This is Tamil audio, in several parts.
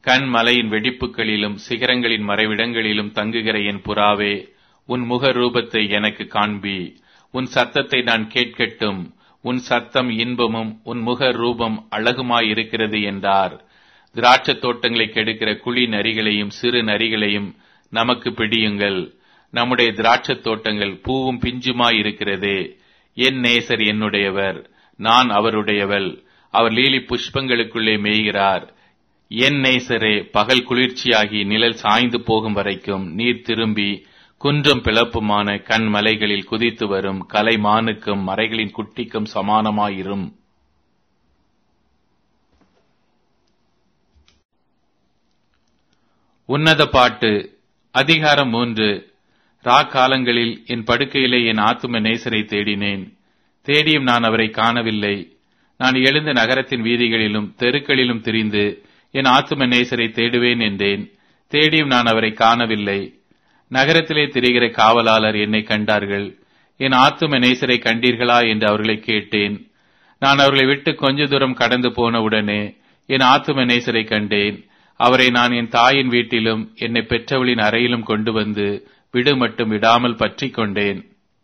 கண் மலையின் வெடிப்புகளிலும் சிகரங்களின் மறைவிடங்களிலும் தங்குகிற என் புறாவே உன் முக ரூபத்தை எனக்கு காண்பி உன் சத்தத்தை நான் கேட்கட்டும் உன் சத்தம் இன்பமும் உன் முக ரூபம் அழகுமாயிருக்கிறது என்றார் திராட்சத் தோட்டங்களை கெடுக்கிற குழி நரிகளையும் சிறு நரிகளையும் நமக்கு பிடியுங்கள் நம்முடைய திராட்சத் தோட்டங்கள் பூவும் பிஞ்சுமாயிருக்கிறதே என் நேசர் என்னுடையவர் நான் அவருடையவள் அவர் லீலி புஷ்பங்களுக்குள்ளே மேய்கிறார் என் நேசரே பகல் குளிர்ச்சியாகி நிழல் சாய்ந்து போகும் வரைக்கும் நீர் திரும்பி குன்றும் பிளப்புமான கண் மலைகளில் குதித்து வரும் கலைமானுக்கும் மறைகளின் குட்டிக்கும் சமானமாயிரும் உன்னத பாட்டு அதிகாரம் மூன்று ரா காலங்களில் என் படுக்கையிலே என் ஆத்தும நேசரை தேடினேன் தேடியும் நான் அவரை காணவில்லை நான் எழுந்த நகரத்தின் வீதிகளிலும் தெருக்களிலும் திரிந்து என் ஆத்தும நேசரை தேடுவேன் என்றேன் தேடியும் நான் அவரை காணவில்லை நகரத்திலே திரிகிற காவலாளர் என்னை கண்டார்கள் என் ஆத்தும நேசரை கண்டீர்களா என்று அவர்களை கேட்டேன் நான் அவர்களை விட்டு கொஞ்ச தூரம் கடந்து போன உடனே என் ஆத்தும நேசரை கண்டேன் அவரை நான் என் தாயின் வீட்டிலும் என்னை பெற்றவளின் அறையிலும் கொண்டு வந்து விடு மட்டும் விடாமல் பற்றிக் கொண்டேன்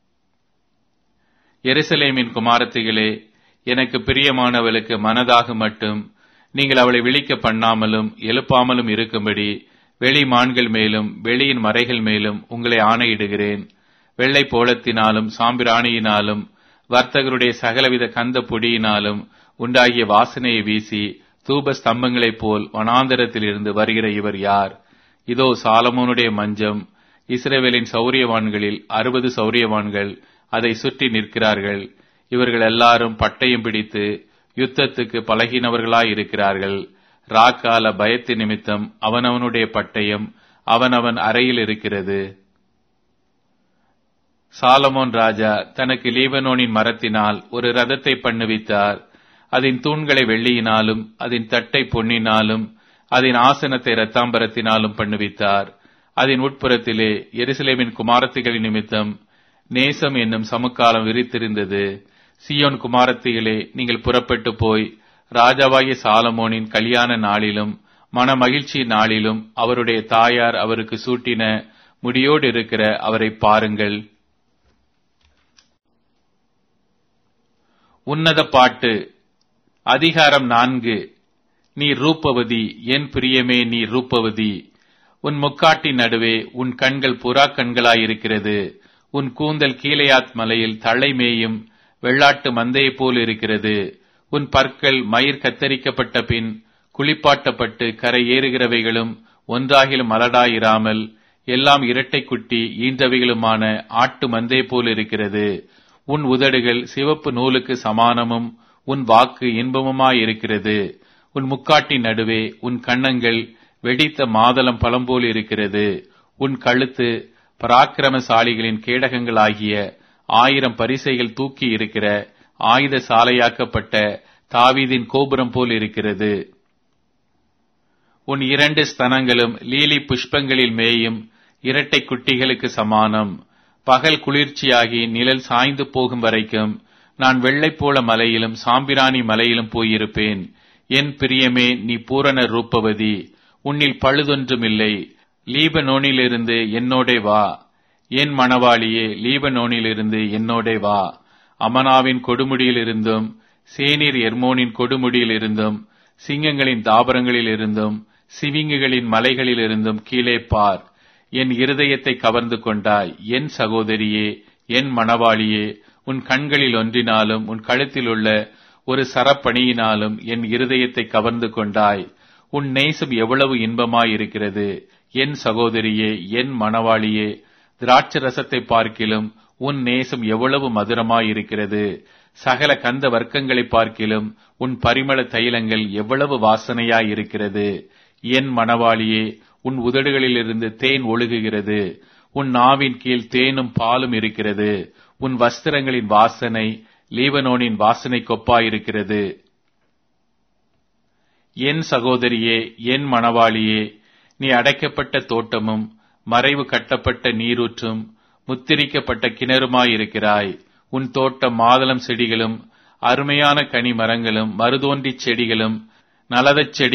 எருசலேமின் குமாரத்திகளே எனக்கு பிரியமானவளுக்கு மனதாக மட்டும் நீங்கள் அவளை விழிக்க பண்ணாமலும் எழுப்பாமலும் இருக்கும்படி வெளி மான்கள் மேலும் வெளியின் மறைகள் மேலும் உங்களை ஆணையிடுகிறேன் வெள்ளை போலத்தினாலும் சாம்பிராணியினாலும் வர்த்தகருடைய சகலவித கந்த பொடியினாலும் உண்டாகிய வாசனையை வீசி தூப ஸ்தம்பங்களைப் போல் வனாந்தரத்தில் இருந்து வருகிற இவர் யார் இதோ சாலமோனுடைய மஞ்சம் இஸ்ரேவேலின் சௌரியவான்களில் அறுபது சௌரியவான்கள் அதை சுற்றி நிற்கிறார்கள் இவர்கள் எல்லாரும் பட்டயம் பிடித்து யுத்தத்துக்கு பழகினவர்களாய் இருக்கிறார்கள் ராக்கால பயத்து நிமித்தம் அவனவனுடைய பட்டயம் அவனவன் அறையில் இருக்கிறது சாலமோன் ராஜா தனக்கு லீபனோனின் மரத்தினால் ஒரு ரதத்தை பண்ணுவித்தார் அதன் தூண்களை வெள்ளியினாலும் அதன் தட்டை பொன்னினாலும் அதன் ஆசனத்தை ரத்தாம்பரத்தினாலும் பண்ணுவித்தார் அதன் உட்புறத்திலே எருசலேமின் குமாரத்திகளின் நிமித்தம் நேசம் என்னும் சமுக்காலம் விரித்திருந்தது சியோன் குமாரத்திகளே நீங்கள் புறப்பட்டு போய் ராஜாவாகிய சாலமோனின் கல்யாண நாளிலும் மன மகிழ்ச்சி நாளிலும் அவருடைய தாயார் அவருக்கு சூட்டின முடியோடு இருக்கிற அவரை பாருங்கள் உன்னத பாட்டு அதிகாரம் நான்கு நீ ரூபவதி என் பிரியமே நீ ரூபவதி உன் முக்காட்டின் நடுவே உன் கண்கள் புறா கண்களாயிருக்கிறது உன் கூந்தல் கீழையாத் மலையில் தலைமேயும் வெள்ளாட்டு மந்தையைப் போல் இருக்கிறது உன் பற்கள் மயிர் கத்தரிக்கப்பட்ட பின் குளிப்பாட்டப்பட்டு கரை ஏறுகிறவைகளும் ஒன்றாகிலும் மலடாயிராமல் எல்லாம் இரட்டை குட்டி ஈன்றவைகளுமான ஆட்டு மந்தை போல் இருக்கிறது உன் உதடுகள் சிவப்பு நூலுக்கு சமானமும் உன் வாக்கு இன்பமுமாயிருக்கிறது உன் முக்காட்டின் நடுவே உன் கன்னங்கள் வெடித்த மாதளம் பழம்போல் இருக்கிறது உன் கழுத்து பராக்கிரமசாலிகளின் கேடகங்களாகிய ஆயிரம் பரிசைகள் தூக்கி இருக்கிற ஆயுத சாலையாக்கப்பட்ட தாவீதின் கோபுரம் போல் இருக்கிறது உன் இரண்டு ஸ்தனங்களும் லீலி புஷ்பங்களில் மேயும் இரட்டை குட்டிகளுக்கு சமானம் பகல் குளிர்ச்சியாகி நிழல் சாய்ந்து போகும் வரைக்கும் நான் வெள்ளை போல மலையிலும் சாம்பிராணி மலையிலும் போயிருப்பேன் என் பிரியமே நீ பூரண ரூபவதி உன்னில் பழுதொன்றுமில்லை லீபனோனிலிருந்து என்னோடே வா என் மணவாளியே லீபனோனிலிருந்து என்னோடே வா அமனாவின் கொடுமுடியிலிருந்தும் சேனீர் எர்மோனின் கொடுமுடியிலிருந்தும் சிங்கங்களின் தாபரங்களில் இருந்தும் சிவிங்குகளின் மலைகளிலிருந்தும் கீழே பார் என் இருதயத்தை கவர்ந்து கொண்டாய் என் சகோதரியே என் மணவாளியே உன் கண்களில் ஒன்றினாலும் உன் கழுத்தில் உள்ள ஒரு சரப்பணியினாலும் என் இருதயத்தை கவர்ந்து கொண்டாய் உன் நேசம் எவ்வளவு இன்பமாயிருக்கிறது என் சகோதரியே என் மணவாளியே திராட்ச ரசத்தை பார்க்கிலும் உன் நேசம் எவ்வளவு மதுரமாயிருக்கிறது சகல கந்த வர்க்கங்களை பார்க்கிலும் உன் பரிமள தைலங்கள் எவ்வளவு வாசனையாயிருக்கிறது என் மணவாளியே உன் உதடுகளிலிருந்து தேன் ஒழுகுகிறது உன் நாவின் கீழ் தேனும் பாலும் இருக்கிறது உன் வஸ்திரங்களின் வாசனை லீபனோனின் வாசனை கொப்பாயிருக்கிறது என் சகோதரியே என் மணவாளியே நீ அடைக்கப்பட்ட தோட்டமும் மறைவு கட்டப்பட்ட நீரூற்றும் முத்திரிக்கப்பட்ட கிணறுமாயிருக்கிறாய் உன் தோட்டம் மாதளம் செடிகளும் அருமையான கனி மரங்களும் மருதோன்றிச் செடிகளும் நலதச் செடி